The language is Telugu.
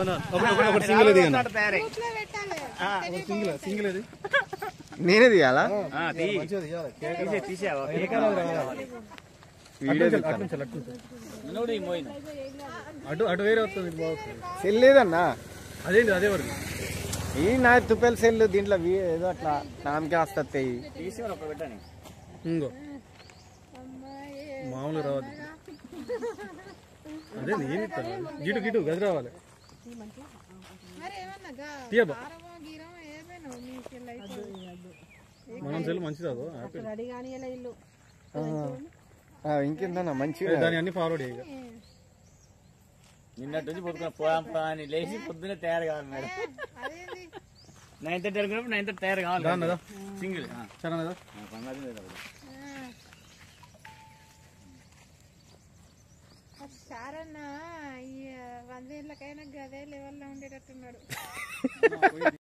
అవునా ఒక ఒక- ఒక సింగిల్ ఇది అట్లా తయారై గ్రూప్లో పెట్టాలి ఒక సింగిల్ సింగిల్ ఇది నేనే తీయాలా ఆ, తీ. మంచిగా తీయాలి. కేక్ తీసే తీసేవా కేక్ రావాలి. వీడియో అటు తీస్తాను నుంచి, అటు నుంచి. నువ్వు ఈ మోయిన అటు అటు వేరే వస్తుంది ఇది బాగుంది సెల్లేదన్నా అదేంటి అదే వరకు ఈ నా తుపెల్ సెల్ దీంట్లో వీ- ఏదో అట్లా నామకే వస్తాయి తీసి మరి ఒక పెట్టని ఇంకో మామూలుగా రావద్దు అదే ఏమి ఇస్తాను గిటు గిటు గది రావాలి మరి ఏమన్నా గా- తీయబ్బా. కారమో గీరమో ఏమైనా మీకు లైఫ్ మనం సెల్ మంచిది అదో యాపిల్ రెడీ కానీ ఇలా ఇల్లు ఇంకేందన్నా మంచిగా దాని అన్ని ఫార్వర్డ్ ఇక నిన్నటి నుంచి పొద్దున పోదాం పా అని లేచి పొద్దునే తయారు కావాలి మేడం అదేంది నైన్ థర్టీ అనుకున్నప్పుడు నైన్ థర్టీ తయారు కావాలి దాన్నదా సింగిల్ సరే కదా సారన్న ఈ వందేళ్ళకైనా గదే లెవెల్లో ఉండేటట్టున్నాడు